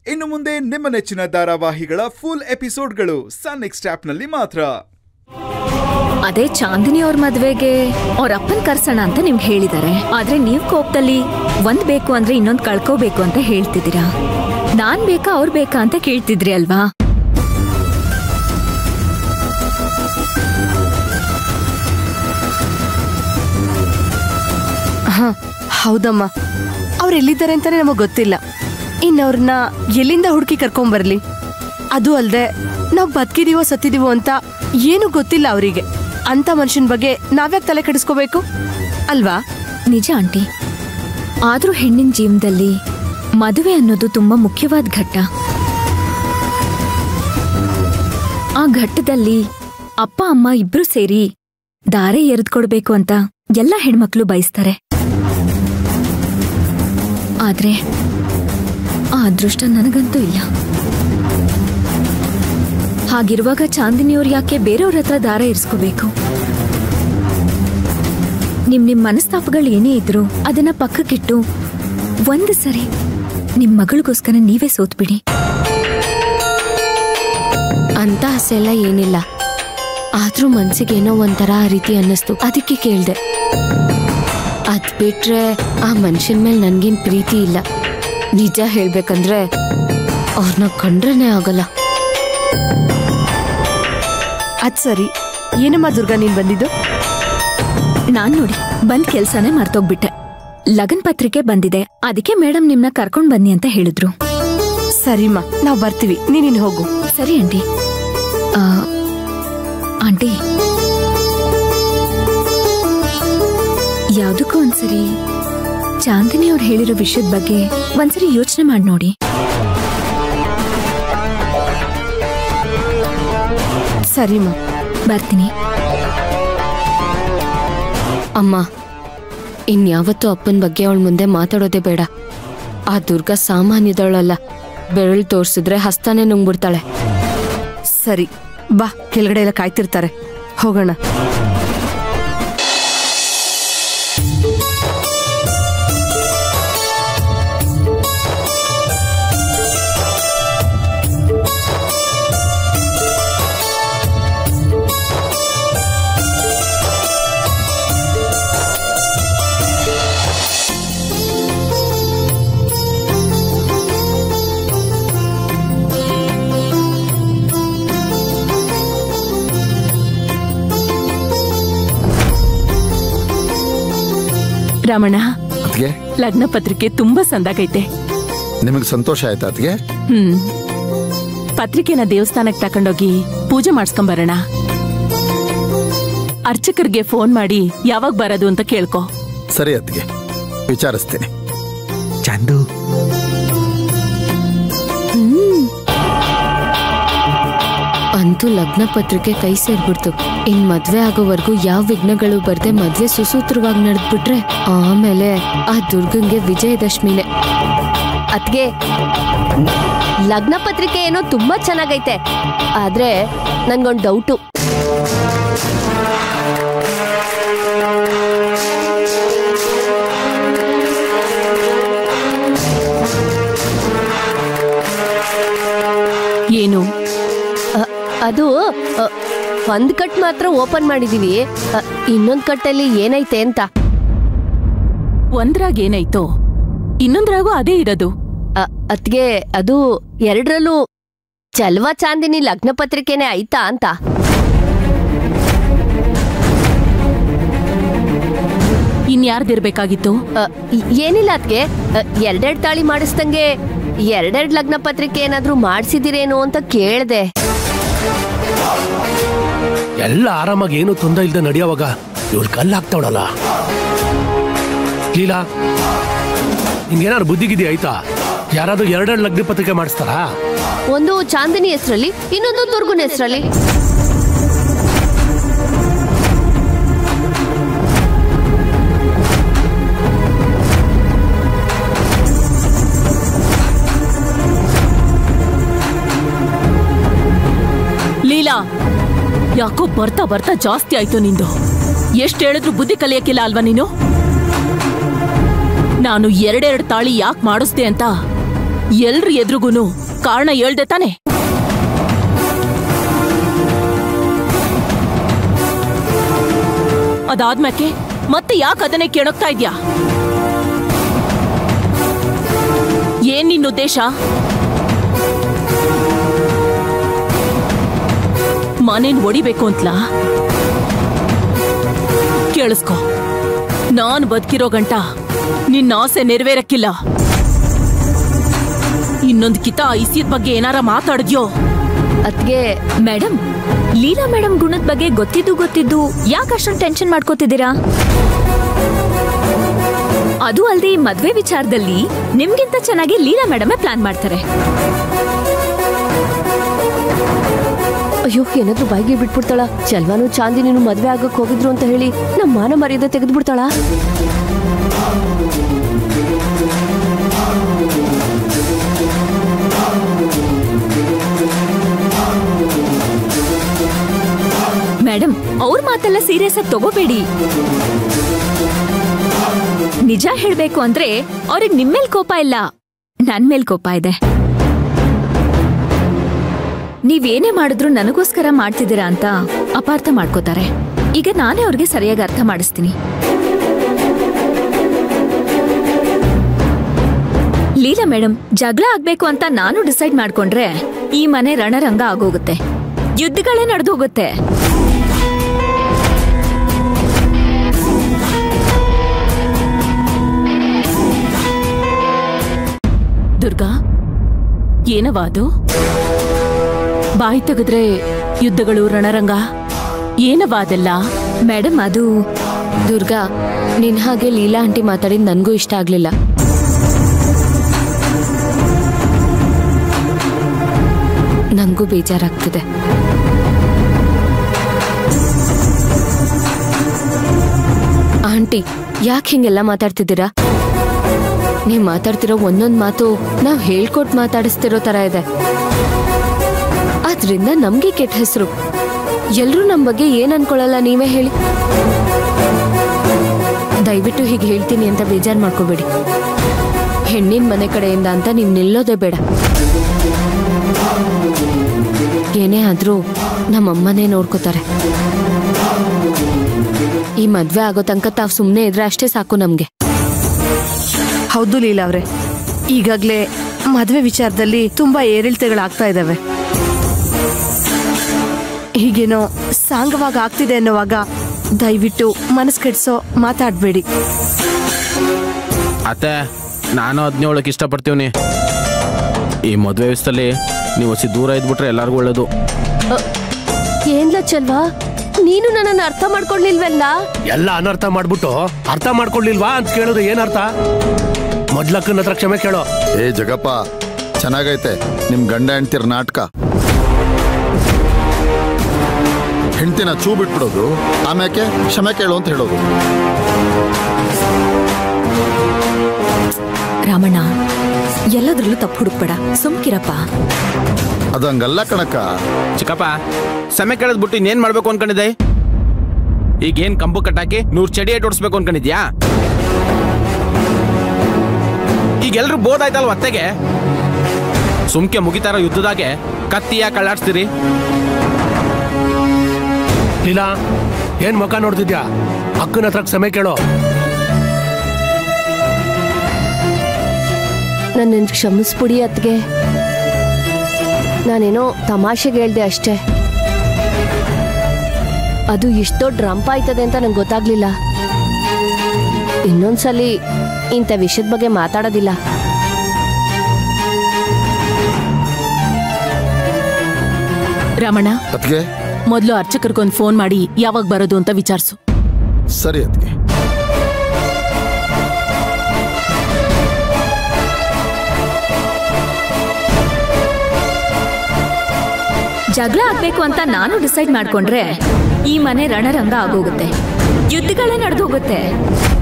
ಇನ್ನು ಮುಂದೆ ನಿಮ್ಮ ನೆಚ್ಚಿನ ಧಾರಾವಾಹಿಗಳ ಫುಲ್ ಎಪಿಸೋಡ್ಗಳು ಸನ್ ನೆಕ್ಸ್ಟ್ ಆಪ್ನಲ್ಲಿ ಮಾತ್ರ ಅದೇ ಚಾಂದಿನಿ ಅವ್ರ ಮದ್ವೆಗೆ ಅವ್ರ ಅಪ್ಪನ್ ಕರ್ಸೋಣ ಅಂತ ನಿಮ್ಗೆ ಹೇಳಿದಾರೆ ಆದ್ರೆ ನೀವ್ ಕೋಪದಲ್ಲಿ ಒಂದ್ ಬೇಕು ಅಂದ್ರೆ ಇನ್ನೊಂದ್ ಕಳ್ಕೋಬೇಕು ಅಂತ ಹೇಳ್ತಿದ್ದೀರಾ ನಾನ್ ಬೇಕಾ ಅವ್ರ್ ಬೇಕಾ ಅಂತ ಕೇಳ್ತಿದ್ರಿ ಅಲ್ವಾ ಹ ಹೌದಮ್ಮ ಅವ್ರು ಎಲ್ಲಿದ್ದಾರೆ ಅಂತಾನೆ ನಮಗ್ ಗೊತ್ತಿಲ್ಲ ಇನ್ನವ್ರನ್ನ ಎಲ್ಲಿಂದ ಹುಡುಕಿ ಕರ್ಕೊಂಬರ್ಲಿ ಅದು ಅಲ್ದೆ ನಾವ್ ಬದುಕಿದೀವೋ ಸತ್ತಿದೀವೋ ಅಂತ ಏನು ಗೊತ್ತಿಲ್ಲ ಅವರಿಗೆ ಅಂತ ಮನುಷ್ಯನ ಬಗ್ಗೆ ನಾವ್ಯಾಕೆ ತಲೆ ಕೆಡಿಸ್ಕೋಬೇಕು ಅಲ್ವಾ ನಿಜ ಆಂಟಿ ಆದ್ರೂ ಹೆಣ್ಣಿನ ಜೀವನದಲ್ಲಿ ಮದುವೆ ಅನ್ನೋದು ತುಂಬಾ ಮುಖ್ಯವಾದ ಘಟ್ಟ ಆ ಘಟ್ಟದಲ್ಲಿ ಅಪ್ಪ ಅಮ್ಮ ಇಬ್ರು ಸೇರಿ ದಾರೆ ಎರೆದ್ಕೊಡ್ಬೇಕು ಅಂತ ಎಲ್ಲ ಹೆಣ್ಮಕ್ಳು ಬಯಸ್ತಾರೆ ಆದ್ರೆ ಆ ಅದೃಷ್ಟ ನನಗಂತೂ ಇಲ್ಲ ಹಾಗಿರುವಾಗ ಚಾಂದಿನಿಯವ್ರು ಯಾಕೆ ಬೇರೆಯವ್ರ ಹತ್ರ ದಾರ ಇರಿಸ್ಕೋಬೇಕು ನಿಮ್ ನಿಮ್ ಮನಸ್ತಾಪಗಳು ಏನೇ ಇದ್ರು ಅದನ್ನ ಪಕ್ಕಕ್ಕಿಟ್ಟು ಒಂದು ಸರಿ ನಿಮ್ ಮಗಳಿಗೋಸ್ಕರ ನೀವೇ ಸೋತ್ಬಿಡಿ ಅಂತ ಆಸೆ ಎಲ್ಲ ಏನಿಲ್ಲ ಆದ್ರೂ ಮನ್ಸಿಗೆ ಏನೋ ಒಂಥರ ಆ ರೀತಿ ಅನ್ನಿಸ್ತು ಅದಕ್ಕೆ ಕೇಳ್ದೆ ಅದ್ ಬಿಟ್ರೆ ಆ ಮನುಷ್ಯನ ಮೇಲೆ ನನ್ಗೇನ್ ಪ್ರೀತಿ ಇಲ್ಲ ನಿಜ ಹೇಳ್ಬೇಕಂದ್ರೆ ಅವ್ರನ್ನ ಕಂಡ್ರೇನೆ ಆಗಲ್ಲ ಅದ್ ಸರಿ ಏನಮ್ಮ ದುರ್ಗಾ ನೀನ್ ಬಂದಿದ್ದು ನಾನ್ ನೋಡಿ ಬಂದ್ ಕೆಲ್ಸನೇ ಮರ್ತೋಗ್ಬಿಟ್ಟೆ ಲಗನ್ ಪತ್ರಿಕೆ ಬಂದಿದೆ ಅದಕ್ಕೆ ಮೇಡಮ್ ನಿಮ್ನ ಕರ್ಕೊಂಡ್ ಬನ್ನಿ ಅಂತ ಹೇಳಿದ್ರು ಸರಿಮ್ಮ ನಾವ್ ಬರ್ತೀವಿ ನೀನಿನ್ ಹೋಗು ಸರಿ ಆಂಟಿ ಆ, ಆಂಟಿ ಯಾವ್ದಕ್ಕೂ ಒಂದ್ಸರಿ ಚಾಂದಿನಿ ಅವ್ರು ಹೇಳಿರೋ ವಿಷಯದ ಬಗ್ಗೆ ಒಂದ್ಸರಿ ಯೋಚನೆ ಮಾಡಿ ನೋಡಿ ಸರಿಮ್ಮ ಬರ್ತೀನಿ ಅಮ್ಮ ಇನ್ಯಾವತ್ತೂ ಅಪ್ಪನ ಬಗ್ಗೆ ಅವಳ ಮುಂದೆ ಮಾತಾಡೋದೇ ಬೇಡ ಆ ದುರ್ಗಾ ಸಾಮಾನ್ಯದವಳಲ್ಲ ಬೆರಳು ತೋರ್ಸಿದ್ರೆ ಹಸ್ತಾನೆ ನುಂಗ್ಬಿಡ್ತಾಳೆ ಸರಿ ಬಾ ಕೆಳಗಡೆ ಎಲ್ಲ ಕಾಯ್ತಿರ್ತಾರೆ ಹೋಗೋಣ ರಮಣ ಅದ್ಗೆ ಲಗ್ನ ಪತ್ರಿಕೆ ತುಂಬಾ ಸಂದಾಗೈತೆ ನಿಮಗೆ ಸಂತೋಷ ಆಯ್ತಾ ಅದ್ಗೆ ಹ್ಮ್ ಪತ್ರಿಕೆನ ದೇವಸ್ಥಾನಕ್ಕೆ ತಕೊಂಡೋಗಿ ಪೂಜೆ ಮಾಡಿಸ್ಕೊಂಬರೋಣ ಅರ್ಚಕರಿಗೆ ಫೋನ್ ಮಾಡಿ ಯಾವಾಗ ಬರೋದು ಅಂತ ಕೇಳ್ಕೊ ಸರಿ ಅದ್ಗೆ ವಿಚಾರಿಸ್ತೀನಿ ಚಂದು ಅಂತೂ ಲಗ್ನ ಪತ್ರಿಕೆ ಕೈ ಸೇರ್ಬಿಡ್ತು ಇನ್ ಮದ್ವೆ ಆಗೋವರೆಗೂ ಯಾವ ವಿಘ್ನಗಳು ಬರ್ದೆ ಮದ್ವೆ ಸುಸೂತ್ರವಾಗಿ ನಡೆದ್ಬಿಟ್ರೆ ಆಮೇಲೆ ಆ ದುರ್ಗಂಗೆ ವಿಜಯದಶಮಿನೇ ಅದ್ಗೆ ಲಗ್ನ ಪತ್ರಿಕೆ ಏನೋ ತುಂಬಾ ಚೆನ್ನಾಗೈತೆ ಆದ್ರೆ ನನ್ಗೊಂದ್ ಡೌಟು ಏನು ಅ- ಅದು ಅ, ಒಂದ್ ಕಟ್ ಮಾತ್ರ ಓಪನ್ ಮಾಡಿದೀವಿ ಅ, ಇನ್ನೊಂದ್ ಕಟ್ಟಲ್ಲಿ ಏನೈತೆ ಅಂತ ಒಂದ್ರಾಗ ಏನಾಯ್ತೋ ಇನ್ನೊಂದ್ರಾಗೂ ಅದೇ ಇರೋದು ಅ, ಅದ್ಗೆ ಅದು ಎರಡರಲ್ಲೂ ಚಲ್ವಾ ಚಾಂದಿನಿ ಲಗ್ನ ಪತ್ರಿಕೆನೆ ಆಯ್ತಾ ಅಂತ ಇನ್ಯಾರ್ದಿರ್ಬೇಕಾಗಿತ್ತು ಅ, ಇ- ಏನಿಲ್ಲ ಅದ್ಗೆ ಎರಡೆರಡ್ ತಾಳಿ ಮಾಡಿಸ್ದಂಗೆ ಎರಡೆರಡ್ ಲಗ್ನ ಪತ್ರಿಕೆ ಏನಾದ್ರೂ ಮಾಡ್ಸಿದಿರೇನೋ ಅಂತ ಕೇಳ್ದೆ ಎಲ್ಲ ಆರಾಮಾಗಿ ಏನು ತೊಂದರೆ ಇಲ್ದೆ ನಡೆಯೋವಾಗ ಇವಳು ಕಲ್ಲು ಹಾಕ್ತಾವಳಲ್ಲ ಲೀಲಾ ನಿಂಗೇನಾದ್ರು ಬುದ್ಧಿಗಿದ್ದಿ ಆಯ್ತಾ ಯಾರಾದ್ರೂ ಎರಡೆರಡು ಲಗ್ನ ಪತ್ರಿಕೆ ಮಾಡಿಸ್ತಾರಾ ಒಂದು ಚಾಂದಿನಿ ಹೆಸರಲ್ಲಿ ಇನ್ನೊಂದು ದುರ್ಗುನ ಹೆಸರಲ್ಲಿ ಲೀಲಾ ಯಾಕೋ ಬರ್ತಾ ಬರ್ತಾ ಜಾಸ್ತಿ ಆಯ್ತು ನಿಂದು ಎಷ್ಟ್ ಹೇಳಿದ್ರು ಬುದ್ಧಿ ಕಲಿಯಕ್ಕಿಲ್ಲ ಅಲ್ವಾ ನೀನು ನಾನು ಎರಡೆರಡು ತಾಳಿ ಯಾಕೆ ಮಾಡಿಸ್ದೆ ಅಂತ ಎಲ್ರ ಎದುರುಗುನು ಕಾರಣ ಹೇಳ್ದೆ ತಾನೆ ಅದಾದ್ಮ್ಯಾಕೆ ಮತ್ತೆ ಯಾಕೆ ಅದನ್ನೇ ಕೇಳೋಗ್ತಾ ಇದ್ಯಾ ಏನ್ ನಿನ್ನ ಉದ್ದೇಶ ಮನೇನ್ ಒಡಿಬೇಕು ಅಂತಲಾ ಕೇಳಿಸ್ಕೊ ನಾನ್ ಬದುಕಿರೋ ಗಂಟ ನಿನ್ನ ಆಸೆ ನೆರವೇರಕ್ಕಿಲ್ಲ ಇನ್ನೊಂದ್ ಕಿತ ಇಸಿದ ಬಗ್ಗೆ ಏನಾರ ಮಾತಾಡಿದ್ಯೋ ಅದ್ಗೆ ಮೇಡಮ್ ಲೀಲಾ ಮೇಡಮ್ ಗುಣದ ಬಗ್ಗೆ ಗೊತ್ತಿದ್ದು ಗೊತ್ತಿದ್ದು ಯಾಕೆ ಅಷ್ಟೊಂದು ಟೆನ್ಷನ್ ಮಾಡ್ಕೋತಿದ್ದೀರಾ ಅದು ಅಲ್ದೆ ಈ ಮದ್ವೆ ವಿಚಾರದಲ್ಲಿ ನಿಮ್ಗಿಂತ ಚೆನ್ನಾಗಿ ಲೀಲಾ ಮೇಡಮೇ ಪ್ಲಾನ್ ಮಾಡ್ತಾರೆ ಅಯ್ಯೋ ಏನಾದ್ರೂ ಬಾಯಿಗೆ ಬಿಟ್ಬಿಡ್ತಾಳ ಚಲ್ವಾನು ಚಾಂದಿನಿನು ಮದ್ವೆ ಆಗಕ್ ಹೋಗಿದ್ರು ಅಂತ ಹೇಳಿ ನಮ್ಮ ಮಾನ ಮರ್ಯಾದೆ ತೆಗೆದ್ಬಿಡ್ತಾಳ ಮೇಡಮ್ ಅವ್ರ ಮಾತೆಲ್ಲ ಸೀರಿಯಸ್ ಆಗಿ ತಗೋಬೇಡಿ ನಿಜ ಹೇಳ್ಬೇಕು ಅಂದ್ರೆ ಅವ್ರಿಗೆ ನಿಮ್ಮೇಲ್ ಕೋಪ ಇಲ್ಲ ನನ್ ಮೇಲ್ ಕೋಪ ಇದೆ ನೀವೇನೇ ಮಾಡಿದ್ರು ನನಗೋಸ್ಕರ ಮಾಡ್ತಿದ್ದೀರಾ ಅಂತ ಅಪಾರ್ಥ ಮಾಡ್ಕೋತಾರೆ ಈಗ ನಾನೇ ಅವ್ರಿಗೆ ಸರಿಯಾಗಿ ಅರ್ಥ ಮಾಡಿಸ್ತೀನಿ ಲೀಲಾ ಮೇಡಮ್ ಜಗಳ ಆಗ್ಬೇಕು ಅಂತ ನಾನು ಡಿಸೈಡ್ ಮಾಡ್ಕೊಂಡ್ರೆ ಈ ಮನೆ ರಣರಂಗ ಆಗೋಗುತ್ತೆ ಯುದ್ಧಗಳೇ ನಡೆದೋಗುತ್ತೆ ದುರ್ಗಾ ಏನವ ಅದು ಬಾಯಿ ತೆಗೆದ್ರೆ ಯುದ್ಧಗಳು ರಣರಂಗ ಏನವ ಅದೆಲ್ಲ ಮೇಡಮ್ ಅದು ದುರ್ಗಾ ನಿನ್ ಹಾಗೆ ಲೀಲಾ ಆಂಟಿ ಮಾತಾಡಿದ್ ನನ್ಗೂ ಇಷ್ಟ ಆಗ್ಲಿಲ್ಲ ನಂಗೂ ಬೇಜಾರಾಗ್ತಿದೆ ಆಂಟಿ ಯಾಕೆ ಹಿಂಗೆಲ್ಲ ಮಾತಾಡ್ತಿದ್ದೀರಾ ನೀವ್ ಮಾತಾಡ್ತಿರೋ ಒಂದೊಂದ್ ಮಾತು ನಾವ್ ಹೇಳ್ಕೊಟ್ ಮಾತಾಡಿಸ್ತಿರೋ ತರ ಇದೆ ಆದ್ರಿಂದ ನಮ್ಗೆ ಕೆಟ್ಟ ಹೆಸರು ಎಲ್ರೂ ನಮ್ ಬಗ್ಗೆ ಏನ್ ಅನ್ಕೊಳಲ್ಲ ನೀವೇ ಹೇಳಿ ದಯವಿಟ್ಟು ಹೀಗೆ ಹೇಳ್ತೀನಿ ಅಂತ ಬೇಜಾರ್ ಮಾಡ್ಕೋಬೇಡಿ ಹೆಣ್ಣಿನ ಮನೆ ಕಡೆಯಿಂದ ಅಂತ ನೀವು ನಿಲ್ಲೋದೇ ಬೇಡ ಏನೇ ಆದ್ರೂ ನಮ್ಮಮ್ಮನೇ ನೋಡ್ಕೋತಾರೆ ಈ ಮದ್ವೆ ಆಗೋ ತನಕ ತಾವ್ ಸುಮ್ನೆ ಇದ್ರೆ ಅಷ್ಟೇ ಸಾಕು ನಮ್ಗೆ ಹೌದು ಲೀಲಾ ಅವ್ರೆ ಈಗಾಗ್ಲೇ ಮದ್ವೆ ವಿಚಾರದಲ್ಲಿ ತುಂಬಾ ಏರಿಳಿತಗಳಾಗ್ತಾ ಇದಾವೆ ಹೀಗೇನೋ ಸಾಂಗವಾಗಿ ಆಗ್ತಿದೆ ಅನ್ನೋವಾಗ ದಯವಿಟ್ಟು ಮನಸ್ ಕೆಡ್ಸೋ ಮಾತಾಡ್ಬೇಡಿ ಅತ್ತೆ ನಾನು ಹದಿನೇಳಕ್ಕೆ ಇಷ್ಟಪಡ್ತೀವಿ ಈ ಮದುವೆ ವ್ಯವಸ್ಥೆಯಲ್ಲಿ ನೀವು ಹೊಸಿ ದೂರ ಇದ್ಬಿಟ್ರೆ ಎಲ್ಲರಿಗೂ ಒಳ್ಳೇದು ಏನ್ಲ ಚಲ್ವಾ ನೀನು ನನ್ನನ್ನು ಅರ್ಥ ಮಾಡ್ಕೊಳ್ಳಿಲ್ವಲ್ಲ ಎಲ್ಲ ಅನರ್ಥ ಮಾಡ್ಬಿಟ್ಟು ಅರ್ಥ ಮಾಡ್ಕೊಳ್ಳಿಲ್ವಾ ಅಂತ ಕೇಳಿದ್ರೆ ಏನರ್ಥ ಮೊದ್ಲಕ್ಕನ ಹತ್ರ ಕ್ಷಮೆ ಕೇಳೋ ಏ ಜಗಪ್ಪ ಚೆನ್ನಾಗೈತೆ ನಿಮ್ ಗಂಡ ಹೆಂಡ್ತಿರ ನಾಟಕ ಹೆಂಡ್ತಿನ ಚೂ ಬಿಟ್ಬಿಡೋದು ಆಮ್ಯಾಕೆ ಕ್ಷಮೆ ಕೇಳು ಅಂತ ಹೇಳೋದು ರಾಮಣ್ಣ ಎಲ್ಲದ್ರಲ್ಲೂ ತಪ್ಪು ಹುಡುಕ್ಬೇಡ ಸುಮ್ಕಿರಪ್ಪ ಅದಂಗಲ್ಲ ಕಣಕ್ಕ ಚಿಕ್ಕಪ್ಪ ಸಮಯ ಕೇಳದ್ ಬಿಟ್ಟು ಇನ್ನೇನ್ ಮಾಡ್ಬೇಕು ಅನ್ಕೊಂಡಿದ್ದೆ ಈಗ ಏನ್ ಕಂಬು ಕಟ್ಟಾಕಿ ನೂರ್ ಚಡಿ ಏಟ್ ಓಡಿಸ್ಬೇಕು ಅನ್ಕೊಂಡಿದ್ಯಾ ಈಗ ಎಲ್ರು ಬೋದಾಯ್ತಲ್ವ ಅತ್ತೆಗೆ ಸುಮ್ಕೆ ಮುಗಿತಾರ ಯುದ್ಧದಾಗೆ ಕತ್ತಿಯ ಕಳ್ಳಾಡ್ಸ್ತೀರಿ ಲೀಲಾ ಏನ್ ಮುಖ ನೋಡ್ತಿದ್ಯಾ ಅಕ್ಕನ ಹತ್ರ ಕ್ಷಮೆ ಕೇಳೋ ನನ್ನನ್ನು ಕ್ಷಮಿಸ್ಬಿಡಿ ಅತ್ಗೆ ನಾನೇನೋ ತಮಾಷೆಗೆ ಹೇಳ್ದೆ ಅಷ್ಟೇ ಅದು ಇಷ್ಟು ದೊಡ್ಡ ರಂಪ ಆಯ್ತದೆ ಅಂತ ನಂಗೆ ಗೊತ್ತಾಗ್ಲಿಲ್ಲ ಇನ್ನೊಂದ್ಸಲಿ ಇಂಥ ವಿಷಯದ ಬಗ್ಗೆ ಮಾತಾಡೋದಿಲ್ಲ ರಮಣ ಅದ್ಗೆ ಮೊದ್ಲು ಅರ್ಚಕರ್ಗೊಂದು ಫೋನ್ ಮಾಡಿ ಯಾವಾಗ ಬರೋದು ಅಂತ ವಿಚಾರಿಸು ಸರಿ ಅದ್ಗೆ ಜಗಳ ಆಗ್ಬೇಕು ಅಂತ ನಾನು ಡಿಸೈಡ್ ಮಾಡ್ಕೊಂಡ್ರೆ ಈ ಮನೆ ರಣರಂಗ ಆಗೋಗುತ್ತೆ ಯುದ್ಧಗಳೇ ನಡೆದೋಗುತ್ತೆ